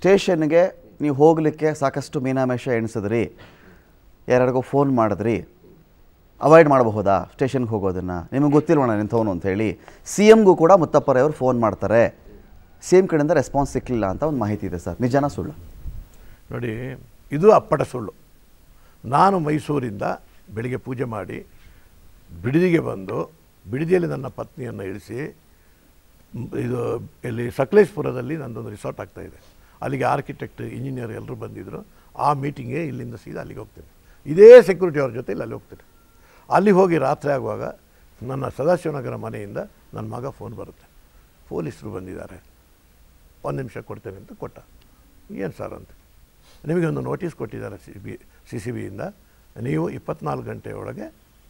ಸ್ಟೇಷನ್ಗೆ ನೀವು ಹೋಗಲಿಕ್ಕೆ ಸಾಕಷ್ಟು ಮೀನಾಮೇಷ ಎಣಿಸಿದ್ರಿ ಯಾರ್ಯಾರಿಗೋ ಫೋನ್ ಮಾಡಿದ್ರಿ ಅವಾಯ್ಡ್ ಮಾಡಬಹುದಾ ಸ್ಟೇಷನ್ಗೆ ಹೋಗೋದನ್ನು ನಿಮಗೆ ಗೊತ್ತಿಲ್ವಣ ನಿಂತವನು ಅಂತ ಹೇಳಿ ಸಿ ಎಮ್ಗೂ ಕೂಡ ಮುತ್ತಪ್ಪರವರು ಫೋನ್ ಮಾಡ್ತಾರೆ ಸಿ ಎಮ್ ಕಡೆಯಿಂದ ರೆಸ್ಪಾನ್ಸ್ ಸಿಕ್ಕಲಿಲ್ಲ ಅಂತ ಒಂದು ಮಾಹಿತಿ ಇದೆ ಸರ್ ನಿಜಾನ ಸುಳ್ಳು ನೋಡಿ ಇದು ಅಪ್ಪಟ ಸುಳ್ಳು ನಾನು ಮೈಸೂರಿಂದ ಬೆಳಿಗ್ಗೆ ಪೂಜೆ ಮಾಡಿ ಬಿಡದಿಗೆ ಬಂದು ಬಿಡದಿಯಲ್ಲಿ ನನ್ನ ಪತ್ನಿಯನ್ನು ಇಳಿಸಿ ಮ್, ಇದು ಇಲ್ಲಿ ಸಕಲೇಶ್ಪುರದಲ್ಲಿ ನಂದೊಂದು ರಿಸಾರ್ಟ್ ಆಗ್ತಾ ಇದೆ ಅಲ್ಲಿಗೆ ಆರ್ಕಿಟೆಕ್ಟ್ ಇಂಜಿನಿಯರ್ ಎಲ್ಲರೂ ಬಂದಿದ್ದರು ಆ ಮೀಟಿಂಗ್ಗೆ ಇಲ್ಲಿಂದ ಸೀದಾ ಅಲ್ಲಿಗೆ ಹೋಗ್ತೇನೆ ಇದೇ ಸೆಕ್ಯೂರಿಟಿ ಅವ್ರ ಜೊತೆ ಇಲ್ಲಿ ಅಲ್ಲಿ ಹೋಗ್ತೇನೆ ಅಲ್ಲಿ ಹೋಗಿ ರಾತ್ರಿ ಆಗುವಾಗ ನನ್ನ ಸದಾಶಿವನಗರ ಮನೆಯಿಂದ ನನ್ನ ಮಗ ಫೋನ್ ಬರುತ್ತೆ ಪೊಲೀಸರು ಬಂದಿದ್ದಾರೆ ಒಂದು ನಿಮಿಷ ಕೊಡ್ತೇನೆ ಅಂತ ಕೊಟ್ಟ ಏನು ಸರ್ ಅಂತ ನಿಮಗೆ ಒಂದು ನೋಟಿಸ್ ಕೊಟ್ಟಿದ್ದಾರೆ ಸಿ ಬಿ ಸಿ ಸಿ ಬಿಯಿಂದ ನೀವು ಇಪ್ಪತ್ನಾಲ್ಕು ಗಂಟೆ ಒಳಗೆ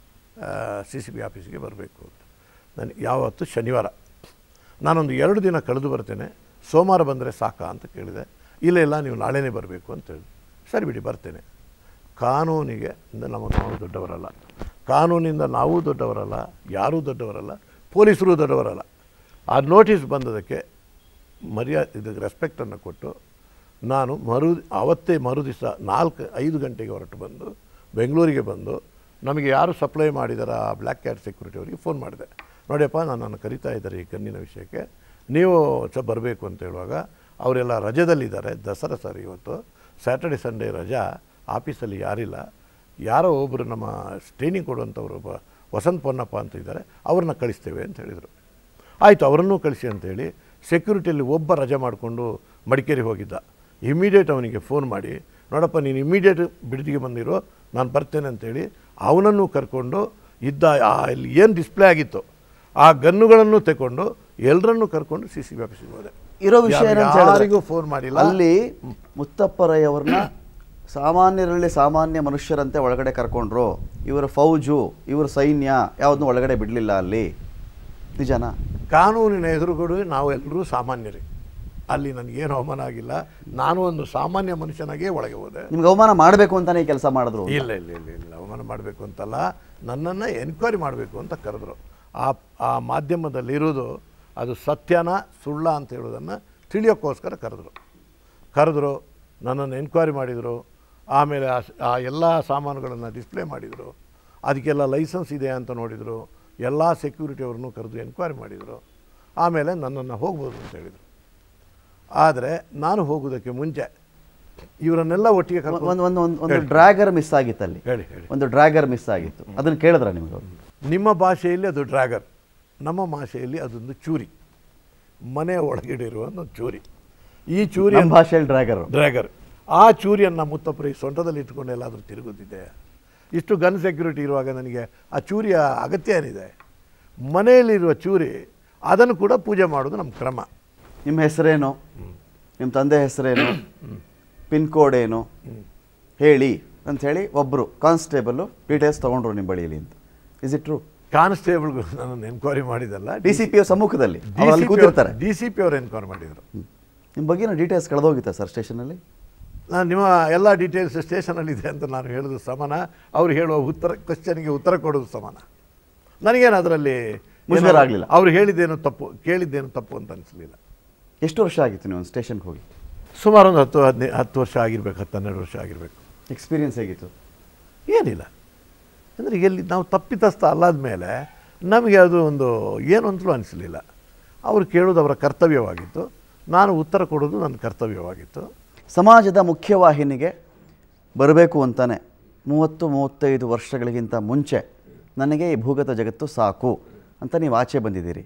ಸಿ ಸಿ ಬಿ ಆಫೀಸಿಗೆ ಬರಬೇಕು ಅಂತ ನನಗೆ ಯಾವತ್ತು ಶನಿವಾರ ನಾನೊಂದು ಎರಡು ದಿನ ಕಳೆದು ಬರ್ತೇನೆ ಸೋಮವಾರ ಬಂದರೆ ಸಾಕಾ ಅಂತ ಕೇಳಿದೆ ಇಲ್ಲ ಇಲ್ಲ ನೀವು ನಾಳೆನೇ ಬರಬೇಕು ಅಂತ ಹೇಳಿ ಸರಿ ಬಿಡಿ ಬರ್ತೇನೆ ಕಾನೂನಿಗೆ ಇಂದ ನಮ್ಮ ನಾವು ದೊಡ್ಡವರಲ್ಲ ಕಾನೂನಿಂದ ನಾವು ದೊಡ್ಡವರಲ್ಲ ಯಾರೂ ದೊಡ್ಡವರಲ್ಲ ಪೊಲೀಸರು ದೊಡ್ಡವರಲ್ಲ ಆ ನೋಟಿಸ್ ಬಂದದಕ್ಕೆ ಮರ್ಯಾದೆ ಇದಕ್ಕೆ ರೆಸ್ಪೆಕ್ಟನ್ನು ಕೊಟ್ಟು ನಾನು ಮರು ಆವತ್ತೇ ಮರು ದಿವಸ ನಾಲ್ಕು ಐದು ಗಂಟೆಗೆ ಹೊರಟು ಬಂದು ಬೆಂಗಳೂರಿಗೆ ಬಂದು ನಮಗೆ ಯಾರು ಸಪ್ಲೈ ಮಾಡಿದಾರ ಆ ಬ್ಲ್ಯಾಕ್ ಕ್ಯಾಟ್ ಸೆಕ್ಯೂರಿಟಿ ಅವರಿಗೆ ಫೋನ್ ಮಾಡಿದೆ ನೋಡಿಯಪ್ಪ ನನ್ನನ್ನು ಕರಿತಾ ಇದ್ದಾರೆ ಈ ಕಣ್ಣಿನ ವಿಷಯಕ್ಕೆ ನೀವು ಸ ಬರಬೇಕು ಅಂತ ಹೇಳುವಾಗ ಅವರೆಲ್ಲ ರಜದಲ್ಲಿದ್ದಾರೆ ದಸರಾ ಸರ್ ಇವತ್ತು ಸ್ಯಾಟರ್ಡೆ ಸಂಡೇ ರಜಾ ಆಫೀಸಲ್ಲಿ ಯಾರಿಲ್ಲ ಯಾರೋ ಒಬ್ಬರು ನಮ್ಮ ಟ್ರೈನಿಂಗ್ ಕೊಡುವಂಥವ್ರು ಒಬ್ಬ ವಸಂತ್ ಪೊನ್ನಪ್ಪ ಅಂತ ಇದ್ದಾರೆ ಅವ್ರನ್ನ ಕಳಿಸ್ತೇವೆ ಅಂತ ಹೇಳಿದರು ಆಯಿತು ಅವರನ್ನೂ ಕಳಿಸಿ ಅಂತೇಳಿ ಸೆಕ್ಯೂರಿಟಿಯಲ್ಲಿ ಒಬ್ಬ ರಜೆ ಮಾಡಿಕೊಂಡು ಮಡಿಕೇರಿ ಹೋಗಿದ್ದ ಇಮಿಡಿಯೇಟ್ ಅವನಿಗೆ ಫೋನ್ ಮಾಡಿ ನೋಡಪ್ಪ ನೀನು ಇಮಿಡಿಯೇಟ್ ಬಿಡದಿಗೆ ಬಂದಿರೋ ನಾನು ಬರ್ತೇನೆ ಅಂತೇಳಿ ಅವನನ್ನು ಕರ್ಕೊಂಡು ಇದ್ದ ಆ ಇಲ್ಲಿ ಏನು ಡಿಸ್ಪ್ಲೇ ಆಗಿತ್ತು ಆ ಗನ್ನುಗಳನ್ನು ತಗೊಂಡು ಎಲ್ಲರನ್ನೂ ಕರ್ಕೊಂಡು ಸಿ ಸಿ ಬಿ ಆಫೀಸಿಗೆ ಹೋದೆ ಇರೋ ವಿಷಯ ಏನಂತ ಹೇಳಿದ್ರೆ, ಯಾರಿಗೂ ಫೋನ್ ಮಾಡಿಲ್ಲ ಅಲ್ಲಿ ಮುತ್ತಪ್ಪರಯ್ಯವ್ರನ್ನ ಸಾಮಾನ್ಯರಲ್ಲಿ ಸಾಮಾನ್ಯ ಮನುಷ್ಯರಂತೆ ಒಳಗಡೆ ಕರ್ಕೊಂಡ್ರು ಇವರ ಫೌಜು ಇವರ ಸೈನ್ಯ ಯಾವುದನ್ನು ಒಳಗಡೆ ಬಿಡಲಿಲ್ಲ ಅಲ್ಲಿ ನಿಜನಾ ಕಾನೂನಿನ ಎದುರುಗಡೆ ನಾವು ಎಲ್ಲರೂ ಸಾಮಾನ್ಯರೇ ಅಲ್ಲಿ ನನಗೇನು ಅವಮಾನ ಆಗಿಲ್ಲ ನಾನು ಒಂದು ಸಾಮಾನ್ಯ ಮನುಷ್ಯನಾಗೇ ಒಳಗೆ ಹೋದೆ ನಿಮ್ಗೆ ಅವಮಾನ ಮಾಡಬೇಕು ಅಂತಾನೆ ಈ ಕೆಲಸ ಮಾಡಿದ್ರು ಇಲ್ಲ ಇಲ್ಲ ಇಲ್ಲ ಇಲ್ಲ ಅವಮಾನ ಮಾಡಬೇಕು ಅಂತಲ್ಲ ನನ್ನನ್ನು ಎನ್ಕ್ವೈರಿ ಮಾಡಬೇಕು ಅಂತ ಕರೆದ್ರು ಆ ಆ ಮಾಧ್ಯಮದಲ್ಲಿರೋದು ಅದು ಸತ್ಯನ ಸುಳ್ಳ ಅಂತ ಹೇಳೋದನ್ನು ತಿಳಿಯೋಕ್ಕೋಸ್ಕರ ಕರೆದ್ರು ಕರೆದ್ರು ನನ್ನನ್ನು ಎನ್ಕ್ವೈರಿ ಮಾಡಿದರು ಆಮೇಲೆ ಆ ಸ್- ಆ ಎಲ್ಲ ಸಾಮಾನುಗಳನ್ನು ಡಿಸ್ಪ್ಲೇ ಮಾಡಿದರು ಅದಕ್ಕೆಲ್ಲ ಲೈಸೆನ್ಸ್ ಇದೆ ಅಂತ ನೋಡಿದರು ಎಲ್ಲ ಸೆಕ್ಯೂರಿಟಿ ಅವ್ರನ್ನೂ ಕರೆದು ಎನ್ಕ್ವೈರಿ ಮಾಡಿದರು ಆಮೇಲೆ ನನ್ನನ್ನು ಹೋಗ್ಬೋದು ಅಂತ ಹೇಳಿದರು ಆದರೆ ನಾನು ಹೋಗೋದಕ್ಕೆ ಮುಂಚೆ ಇವರನ್ನೆಲ್ಲ ಒಟ್ಟಿಗೆ ಕರ್ಕೊಂಡು ಒಂದು ಒಂದು ಒಂದು ಒಂದು ಡ್ರ್ಯಾಗರ್ ಮಿಸ್ ಆಗಿತ್ತು ಅಲ್ಲಿ ಹೇಳಿ ಹೇಳಿ ಒಂದು ಡ್ರ್ಯಾಗರ್ ಮಿಸ್ ಆಗಿತ್ತು ಅದನ್ನ ಕೇಳಿದ್ರ ನಿಮ್ಗೆ ಅವ್ರು? ನಿಮ್ಮ ಭಾಷೆಯಲ್ಲಿ ಅದು ಡ್ರ್ಯಾಗರ್ ನಮ್ಮ ಭಾಷೆಯಲ್ಲಿ ಅದೊಂದು ಚೂರಿ ಮನೆಯ ಒಳಗಡೆ ಇರುವ ಒಂದು ಚೂರಿ ಈ ಚೂರಿ ನಮ್ಮ ಭಾಷೆಯಲ್ಲಿ ಡ್ರ್ಯಾಗರ್ ಡ್ರ್ಯಾಗರ್ ಆ ಚೂರಿಯನ್ನು ಮುತ್ತಪ್ಪರಿ ಸೊಂಟದಲ್ಲಿ ಇಟ್ಕೊಂಡು ಎಲ್ಲಾದರೂ ತಿರುಗುತ್ತಿದ್ದೆ ಇಷ್ಟು ಗನ್ ಸೆಕ್ಯೂರಿಟಿ ಇರುವಾಗ ನನಗೆ ಆ ಚೂರಿಯ ಅಗತ್ಯ ಏನಿದೆ ಮನೆಯಲ್ಲಿರುವ ಚೂರಿ ಅದನ್ನು ಕೂಡ ಪೂಜೆ ಮಾಡೋದು ನಮ್ಮ ಕ್ರಮ ನಿಮ್ಮ ಹೆಸರೇನು ನಿಮ್ಮ ತಂದೆ ಹೆಸರೇನು ಪಿನ್ ಕೋಡ್ ಏನು ಹೇಳಿ ಅಂತ ಹೇಳಿ ಒಬ್ಬರು ಕಾನ್ಸ್ಟೇಬಲು ಡೀಟೇಲ್ಸ್ ತೊಗೊಂಡ್ರು ನಿಮ್ಮ ಬಳಿಯಲ್ಲಿ ಅಂತ ಇಸ್ ಇಟ್ ಟ್ರೂ ಕಾನ್ಸ್ಟೇಬಲ್ಗಳು ನನ್ನನ್ನು ಎನ್ಕ್ವೈರಿ ಮಾಡಿದಲ್ಲ ಡಿ ಸಿ ಪಿ ಸಮ್ಮುಖದಲ್ಲಿ ಅವ್ರು ಅಲ್ಲಿ ಕೂತಿರ್ತಾರೆ ಡಿ ಸಿ ಪಿ ಅವರು ಎನ್ಕ್ವೈರಿ ಮಾಡಿದರು ನಿಮ್ಮ ಬಗ್ಗೆನ ಡೀಟೇಲ್ಸ್ ಕಳೆದೋಗಿತ್ತಾ ಸರ್ ಸ್ಟೇಷನಲ್ಲಿ ನಾನು ನಿಮ್ಮ ಎಲ್ಲ ಡೀಟೇಲ್ಸ್ ಸ್ಟೇಷನಲ್ಲಿದೆ ಅಂತ ನಾನು ಹೇಳೋದು ಸಮಾನ ಅವ್ರು ಹೇಳುವ ಉತ್ತರ ಕ್ವಶನ್ಗೆ ಉತ್ತರ ಕೊಡೋದು ಸಮಾನ ನನಗೇನು ಅದರಲ್ಲಿ ಮುಜುಗರ ಆಗ್ಲಿಲ್ಲ. ಅವ್ರು ಹೇಳಿದ್ದೇನು ತಪ್ಪು ಕೇಳಿದ್ದೇನು ತಪ್ಪು ಅಂತ ಅನಿಸಲಿಲ್ಲ ಎಷ್ಟು ವರ್ಷ ಆಗಿತ್ತು ನೀವು ಒಂದು ಸ್ಟೇಷನ್ಗೆ ಹೋಗಿ ಸುಮಾರು ಒಂದು ಹತ್ತು ಹದಿನೈ ಹತ್ತು ವರ್ಷ ಆಗಿರ್ಬೇಕು ಹತ್ತು ಹನ್ನೆರಡು ವರ್ಷ ಆಗಿರಬೇಕು ಎಕ್ಸ್ಪೀರಿಯನ್ಸ್ ಹೇಗಿತ್ತು ಏನಿಲ್ಲ ಅಂದರೆ ಎಲ್ಲಿ ನಾವು ತಪ್ಪಿತಸ್ಥ ಅಲ್ಲಾದ ಮೇಲೆ ನಮಗೆ ಅದು ಒಂದು ಏನು ಅಂತಲೂ ಅನಿಸಲಿಲ್ಲ ಅವರು ಕೇಳೋದು ಅವರ ಕರ್ತವ್ಯವಾಗಿತ್ತು ನಾನು ಉತ್ತರ ಕೊಡೋದು ನನ್ನ ಕರ್ತವ್ಯವಾಗಿತ್ತು ಸಮಾಜದ ಮುಖ್ಯವಾಹಿನಿಗೆ ಬರಬೇಕು ಅಂತಾನೆ ಮೂವತ್ತು ಮೂವತ್ತೈದು ವರ್ಷಗಳಿಗಿಂತ ಮುಂಚೆ ನನಗೆ ಈ ಭೂಗತ ಜಗತ್ತು ಸಾಕು ಅಂತ ನೀವು ಆಚೆ ಬಂದಿದ್ದೀರಿ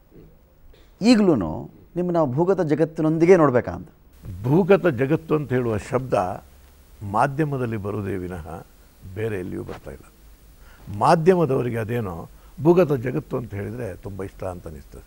ಈಗಲೂ ನಿಮ್ಮ ನಾವು ಭೂಗತ ಜಗತ್ತಿನೊಂದಿಗೆ ನೋಡಬೇಕಾ ಅಂತ ಭೂಗತ ಜಗತ್ತು ಅಂತ ಹೇಳುವ ಶಬ್ದ ಮಾಧ್ಯಮದಲ್ಲಿ ಬರುವುದೇ ವಿನಃ ಬೇರೆ ಎಲ್ಲಿಯೂ ಬರ್ತಾ ಇಲ್ಲ ಮಾಧ್ಯಮದವರಿಗೆ ಅದೇನೋ ಭೂಗತ ಜಗತ್ತು ಅಂತ ಹೇಳಿದರೆ ತುಂಬ ಇಷ್ಟ ಅಂತ ಅನಿಸ್ತದೆ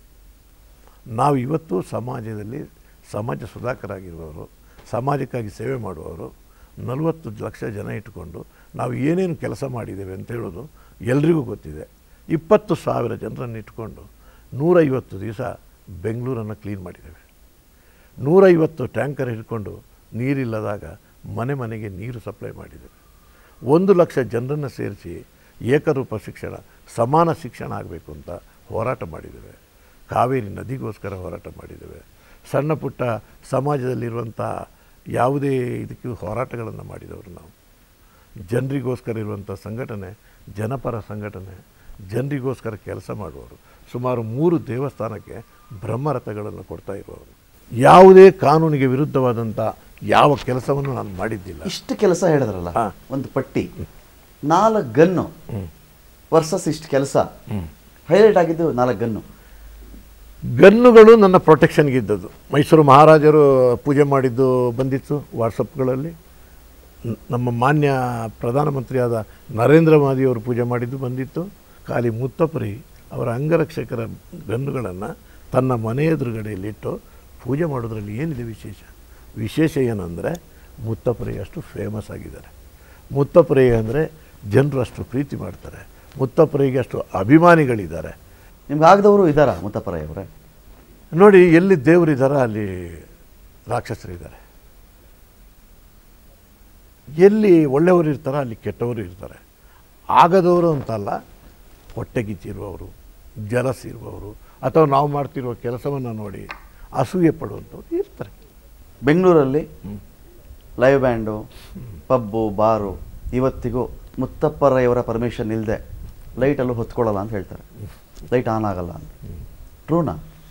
ನಾವು ಇವತ್ತು ಸಮಾಜದಲ್ಲಿ ಸಮಾಜ ಸುಧಾಕರಾಗಿರುವವರು ಸಮಾಜಕ್ಕಾಗಿ ಸೇವೆ ಮಾಡುವವರು ನಲವತ್ತು ಲಕ್ಷ ಜನ ಇಟ್ಟುಕೊಂಡು ನಾವು ಏನೇನು ಕೆಲಸ ಮಾಡಿದ್ದೇವೆ ಅಂತ ಹೇಳೋದು ಎಲ್ರಿಗೂ ಗೊತ್ತಿದೆ ಇಪ್ಪತ್ತು ಸಾವಿರ ಜನರನ್ನು ಇಟ್ಕೊಂಡು ನೂರೈವತ್ತು ದಿವಸ ಬೆಂಗಳೂರನ್ನು ಕ್ಲೀನ್ ಮಾಡಿದ್ದೇವೆ ನೂರೈವತ್ತು ಟ್ಯಾಂಕರ್ ಹಿಡ್ಕೊಂಡು ನೀರಿಲ್ಲದಾಗ ಮನೆ ಮನೆಗೆ ನೀರು ಸಪ್ಲೈ ಮಾಡಿದ್ದೇವೆ ಒಂದು ಲಕ್ಷ ಜನರನ್ನು ಸೇರಿಸಿ ಏಕರೂಪ ಶಿಕ್ಷಣ ಸಮಾನ ಶಿಕ್ಷಣ ಆಗಬೇಕು ಅಂತ ಹೋರಾಟ ಮಾಡಿದ್ದೇವೆ ಕಾವೇರಿ ನದಿಗೋಸ್ಕರ ಹೋರಾಟ ಮಾಡಿದ್ದೇವೆ ಸಣ್ಣ ಪುಟ್ಟ ಸಮಾಜದಲ್ಲಿರುವಂಥ ಯಾವುದೇ ಇದಕ್ಕೂ ಹೋರಾಟಗಳನ್ನು ಮಾಡಿದವರು ನಾವು ಜನರಿಗೋಸ್ಕರ ಇರುವಂಥ ಸಂಘಟನೆ ಜನಪರ ಸಂಘಟನೆ ಜನರಿಗೋಸ್ಕರ ಕೆಲಸ ಮಾಡುವವರು ಸುಮಾರು ಮೂರು ದೇವಸ್ಥಾನಕ್ಕೆ ಬ್ರಹ್ಮರಥಗಳನ್ನು ಕೊಡ್ತಾ ಇರುವವರು ಯಾವುದೇ ಕಾನೂನಿಗೆ ವಿರುದ್ಧವಾದಂಥ ಯಾವ ಕೆಲಸವನ್ನು ನಾನು ಮಾಡಿದ್ದಿಲ್ಲ ಇಷ್ಟು ಕೆಲಸ ಹೇಳಿದ್ರಲ್ಲ ಹಾ. ಒಂದು ಪಟ್ಟಿ ನಾಲ್ಕು ಗನ್ನು ವರ್ಸಸ್ ಇಷ್ಟು ಕೆಲಸ ಹೈಲೈಟ್ ಆಗಿದ್ದು ನಾಲ್ಕು ಗನ್ನು ಗನ್ನುಗಳು ನನ್ನ ಪ್ರೊಟೆಕ್ಷನ್ಗೆ ಇದ್ದದ್ದು ಮೈಸೂರು ಮಹಾರಾಜರು ಪೂಜೆ ಮಾಡಿದ್ದು ಬಂದಿತ್ತು ವಾಟ್ಸಪ್ಗಳಲ್ಲಿ ನ- ನಮ್ಮ ಮಾನ್ಯ ಪ್ರಧಾನಮಂತ್ರಿಯಾದ ನರೇಂದ್ರ ಮೋದಿಯವರು ಪೂಜೆ ಮಾಡಿದ್ದು ಬಂದಿತ್ತು ಖಾಲಿ ಮುತ್ತಪರಿ ಅವರ ಅಂಗರಕ್ಷಕರ ಗನ್ನುಗಳನ್ನು ತನ್ನ ಮನೆ ಎದುರುಗಡೆಯಲ್ಲಿಟ್ಟು ಪೂಜೆ ಮಾಡೋದ್ರಲ್ಲಿ ಏನಿದೆ ವಿಶೇಷ ವಿಶೇಷ ಏನಂದರೆ ಮುತ್ತಪರಿ ಅಷ್ಟು ಫೇಮಸ್ ಆಗಿದ್ದಾರೆ ಮುತ್ತಪರಿ ಅಂದರೆ ಜನರು ಅಷ್ಟು ಪ್ರೀತಿ ಮಾಡ್ತಾರೆ ಮುತ್ತಪರಿಗೆ ಅಷ್ಟು ಅಭಿಮಾನಿಗಳಿದ್ದಾರೆ ನಿಮ್ಗೆ ಆಗದವರು ಇದ್ದಾರಾ ಮುತ್ತಪ್ಪರೈ ಅವರೇ ನೋಡಿ ಎಲ್ಲಿ ದೇವರಿದ್ದಾರ ಅಲ್ಲಿ ರಾಕ್ಷಸರಿದ್ದಾರೆ ಎಲ್ಲಿ ಒಳ್ಳೆಯವರು ಇರ್ತಾರೋ ಅಲ್ಲಿ ಕೆಟ್ಟವರು ಇರ್ತಾರೆ ಆಗದವರು ಅಂತಲ್ಲ ಹೊಟ್ಟೆಗಿಚ್ಚಿರುವವರು ಜಲಸ್ ಇರುವವರು ಅಥವಾ ನಾವು ಮಾಡ್ತಿರುವ ಕೆಲಸವನ್ನು ನೋಡಿ ಅಸೂಯೆ ಪಡುವಂಥವ್ರು ಇರ್ತಾರೆ ಬೆಂಗಳೂರಲ್ಲಿ ಲೈವ್ ಬ್ಯಾಂಡು ಪಬ್ಬು ಬಾರು ಇವತ್ತಿಗೂ ಮುತ್ತಪ್ಪರೈಯವರ ಪರ್ಮಿಷನ್ ಇಲ್ಲದೆ ಲೈಟಲ್ಲೂ ಹೊತ್ಕೊಳ್ಳಲ್ಲ ಅಂತ ಹೇಳ್ತಾರೆ ಲೈಟ್ ಆನ್ ಆಗಲ್ಲ ಅಂತ ಟ್ರೂನಾ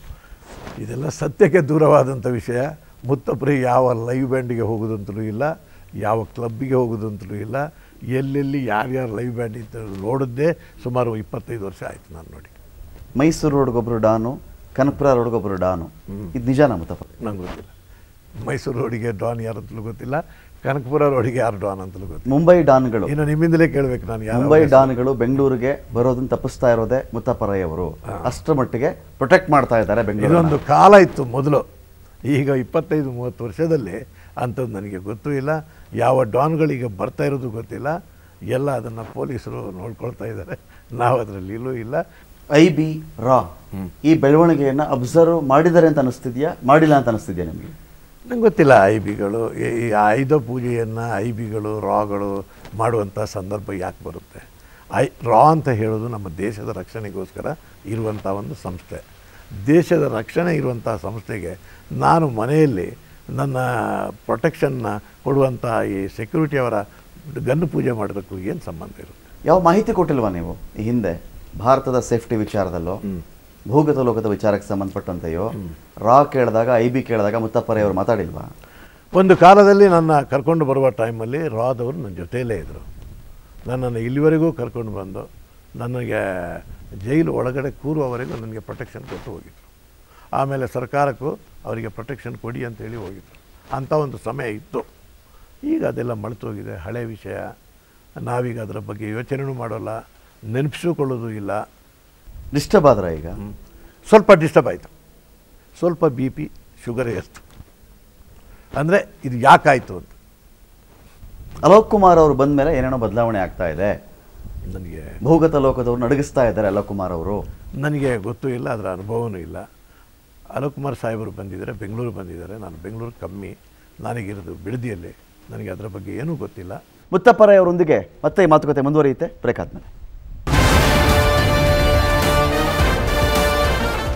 ಇದೆಲ್ಲ ಸತ್ಯಕ್ಕೆ ದೂರವಾದಂಥ ವಿಷಯ ಮುತ್ತಪ್ರಿ ಯಾವ ಲೈವ್ ಬ್ಯಾಂಡಿಗೆ ಹೋಗೋದಂತಲೂ ಇಲ್ಲ ಯಾವ ಕ್ಲಬ್ಬಿಗೆ ಹೋಗೋದಂತಲೂ ಇಲ್ಲ ಎಲ್ಲೆಲ್ಲಿ ಯಾರ್ಯಾರು ಲೈವ್ ಬ್ಯಾಂಡ್ ಇತ್ತು ನೋಡಿದ್ದೇ ಸುಮಾರು ಇಪ್ಪತ್ತೈದು ವರ್ಷ ಆಯಿತು ನಾನು ನೋಡಿ ಮೈಸೂರು ರೋಡ್ಗೊಬ್ರು ಡಾನು ಕನಕಪುರ ರೋಡ್ಗೊಬ್ರು ಡಾನು ಇದು ನಿಜಾನ ಮುತ್ತಪ್ಪ ನಂಗೆ ಗೊತ್ತಿಲ್ಲ ಮೈಸೂರು ರೋಡಿಗೆ ಡಾನ್ ಯಾರು ಅಂತಲೂ ಗೊತ್ತಿಲ್ಲ ಕನಕಪುರ ರೋಡಿಗೆ ಯಾರು ಡಾನ್ ಅಂತಲೂ ಗೊತ್ತಿಲ್ಲ ಮುಂಬೈ ಡಾನ್ಗಳು ಇನ್ನು ನಿಮ್ಮಿಂದಲೇ ಕೇಳಬೇಕು ನಾನು ಯಾರು ಮುಂಬೈ ಡಾನ್ಗಳು ಬೆಂಗಳೂರಿಗೆ ಬರೋದನ್ನ ತಪ್ಪಿಸ್ತಾ ಇರೋದೇ ಮುತ್ತಪ್ಪರೈ ಅವರು ಅಷ್ಟರ ಮಟ್ಟಿಗೆ ಪ್ರೊಟೆಕ್ಟ್ ಮಾಡ್ತಾ ಇದ್ದಾರೆ ಬೆಂಗಳೂರು ಇದೊಂದು ಕಾಲ ಇತ್ತು ಮೊದಲು ಈಗ ಇಪ್ಪತ್ತೈದು ಮೂವತ್ತು ವರ್ಷದಲ್ಲಿ ಅಂಥದ್ದು ನನಗೆ ಗೊತ್ತೂ ಇಲ್ಲ ಯಾವ ಡಾನ್ಗಳೀಗ ಬರ್ತಾ ಇರೋದು ಗೊತ್ತಿಲ್ಲ ಎಲ್ಲ ಅದನ್ನು ಪೊಲೀಸರು ನೋಡ್ಕೊಳ್ತಾ ಇದ್ದಾರೆ ನಾವು ಅದರಲ್ಲಿ ಇಲ್ಲೂ ಇಲ್ಲ ಐ ಬಿ ರಾ ಈ ಬೆಳವಣಿಗೆಯನ್ನ ಅಬ್ಸರ್ವ್ ಮಾಡಿದ್ದಾರೆ ಅಂತ ಅನಿಸ್ತಿದ್ಯಾ ಮಾಡಿಲ್ಲ ಅಂತ ಅನಿಸ್ತಿದ್ಯಾ ನಿಮಗೆ ನಂಗೆ ಗೊತ್ತಿಲ್ಲ ಐ ಬಿಗಳು ಈ ಆಯುಧ ಪೂಜೆಯನ್ನು ಐ ಬಿಗಳು ರಾಗಳು ಮಾಡುವಂಥ ಸಂದರ್ಭ ಯಾಕೆ ಬರುತ್ತೆ ಐ ರಾ ಅಂತ ಹೇಳೋದು ನಮ್ಮ ದೇಶದ ರಕ್ಷಣೆಗೋಸ್ಕರ ಇರುವಂಥ ಒಂದು ಸಂಸ್ಥೆ ದೇಶದ ರಕ್ಷಣೆ ಇರುವಂಥ ಸಂಸ್ಥೆಗೆ ನಾನು ಮನೆಯಲ್ಲಿ ನನ್ನ ಪ್ರೊಟೆಕ್ಷನ್ನ ಕೊಡುವಂಥ ಈ ಸೆಕ್ಯೂರಿಟಿ ಅವರ ಗನ್ನು ಪೂಜೆ ಮಾಡೋದಕ್ಕೂ ಏನು ಸಂಬಂಧ ಇರುತ್ತೆ ಯಾವ ಮಾಹಿತಿ ಕೊಟ್ಟಿಲ್ವಾ ನೀವು ಈ ಹಿಂದೆ ಭಾರತದ ಸೇಫ್ಟಿ ವಿಚಾರದಲ್ಲೋ ಭೂಗತ ಲೋಕದ ವಿಚಾರಕ್ಕೆ ಸಂಬಂಧಪಟ್ಟಂತೆಯೋ ರಾ ಕೇಳಿದಾಗ ಐ ಬಿ ಕೇಳಿದಾಗ ಮುತ್ತಪ್ಪರೈ ಅವರು ಮಾತಾಡಿಲ್ವಾ ಒಂದು ಕಾಲದಲ್ಲಿ ನನ್ನ ಕರ್ಕೊಂಡು ಬರುವ ಟೈಮಲ್ಲಿ ರಾದವರು ನನ್ನ ಜೊತೆಯಲ್ಲೇ ಇದ್ದರು ನನ್ನನ್ನು ಇಲ್ಲಿವರೆಗೂ ಕರ್ಕೊಂಡು ಬಂದು ನನಗೆ ಜೈಲು ಒಳಗಡೆ ಕೂರುವವರೆಗೂ ನನಗೆ ಪ್ರೊಟೆಕ್ಷನ್ ಕೊಟ್ಟು ಹೋಗಿದ್ರು ಆಮೇಲೆ ಸರ್ಕಾರಕ್ಕೂ ಅವರಿಗೆ ಪ್ರೊಟೆಕ್ಷನ್ ಕೊಡಿ ಅಂತೇಳಿ ಹೋಗಿದ್ರು ಅಂಥ ಒಂದು ಸಮಯ ಇತ್ತು ಈಗ ಅದೆಲ್ಲ ಮಳ್ತೋಗಿದೆ ಹಳೆ ವಿಷಯ ನಾವೀಗ ಅದರ ಬಗ್ಗೆ ಯೋಚನೆನೂ ಮಾಡೋಲ್ಲ ನೆನಪಿಸಿಕೊಳ್ಳೋದು ಇಲ್ಲ ಡಿಸ್ಟರ್ಬ್ ಆದ್ರ ಈಗ ಸ್ವಲ್ಪ ಡಿಸ್ಟರ್ಬ್ ಆಯಿತು ಸ್ವಲ್ಪ ಬಿ ಪಿ ಶುಗರ್ ಏರ್ತು ಅಂದರೆ ಇದು ಯಾಕಾಯಿತು ಅಂತ ಅಲೋಕ್ ಕುಮಾರ್ ಅವರು ಬಂದ ಮೇಲೆ ಏನೇನೋ ಬದಲಾವಣೆ ಆಗ್ತಾ ಇದೆ ನನಗೆ ಭೂಗತ ಲೋಕದವ್ರು ನಡಗಿಸ್ತಾ ಇದ್ದಾರೆ ಅಲೋಕ್ ಕುಮಾರ್ ಅವರು ನನಗೆ ಗೊತ್ತೂ ಇಲ್ಲ ಅದರ ಅನುಭವವೂ ಇಲ್ಲ ಅಲೋಕುಮಾರ್ ಸಾಹೇಬರು ಬಂದಿದ್ದಾರೆ ಬೆಂಗಳೂರು ಬಂದಿದ್ದಾರೆ ನಾನು ಬೆಂಗಳೂರು ಕಮ್ಮಿ ನನಗಿರೋದು ಬಿಡದಿಯಲ್ಲಿ ನನಗೆ ಅದರ ಬಗ್ಗೆ ಏನೂ ಗೊತ್ತಿಲ್ಲ ಮುತ್ತಪ್ಪರೈ ಅವರೊಂದಿಗೆ ಮತ್ತೆ ಈ ಮಾತುಕತೆ ಮುಂದುವರಿಯುತ್ತೆ ಬ್ರೇಕ್ ಆದ್ಮೇಲೆ